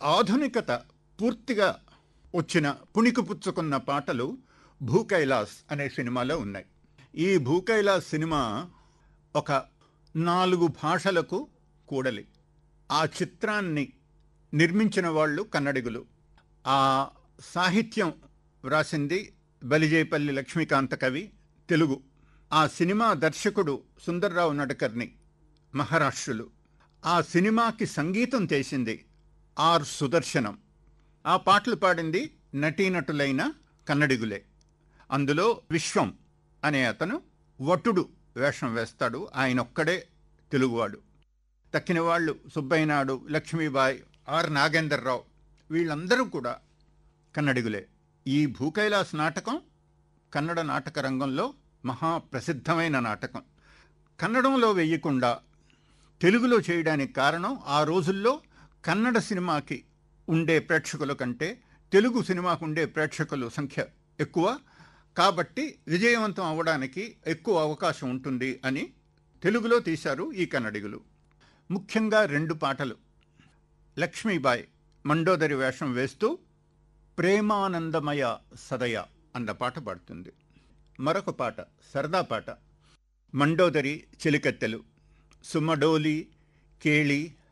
ఆధునికత పూర్తిగా వచ్చిన పుణికి పుచ్చుకున్న పాటలు భూకైలాస్ అనే సినిమాలో ఉన్నాయి ఈ భూకైలాస్ సినిమా ఒక నాలుగు భాషలకు కూడలి ఆ చిత్రాన్ని నిర్మించిన వాళ్ళు కన్నడిగులు ఆ సాహిత్యం వ్రాసింది బలిజేపల్లి లక్ష్మీకాంత కవి తెలుగు ఆ సినిమా దర్శకుడు సుందర్రావు నడకర్ని మహారాష్ట్రులు ఆ సినిమాకి సంగీతం చేసింది ఆర్ సుదర్శనం ఆ పాటలు పాడింది నటీనటులైన కన్నడిగులే అందులో విశ్వం అనే అతను వటుడు వేషం వేస్తాడు ఆయన ఒక్కడే తెలుగువాడు తక్కిన వాళ్ళు సుబ్బయ్యనాయుడు లక్ష్మీబాయి ఆర్ నాగేందర్రావు వీళ్ళందరూ కూడా కన్నడిగులే ఈ భూకైలాస్ నాటకం కన్నడ నాటక రంగంలో మహాప్రసిద్ధమైన నాటకం కన్నడంలో వేయకుండా తెలుగులో చేయడానికి కారణం ఆ రోజుల్లో కన్నడ సినిమాకి ఉండే ప్రేక్షకుల కంటే తెలుగు సినిమాకు ఉండే ప్రేక్షకుల సంఖ్య ఎక్కువ కాబట్టి విజయవంతం అవ్వడానికి ఎక్కువ అవకాశం ఉంటుంది అని తెలుగులో తీశారు ఈ కన్నడిగులు ముఖ్యంగా రెండు పాటలు లక్ష్మీబాయి మండోదరి వేషం వేస్తూ ప్రేమానందమయ సదయ అన్న పాట పాడుతుంది మరొక పాట సరదా పాట మండోదరి చెలికత్తెలు సుమడోలి కేళి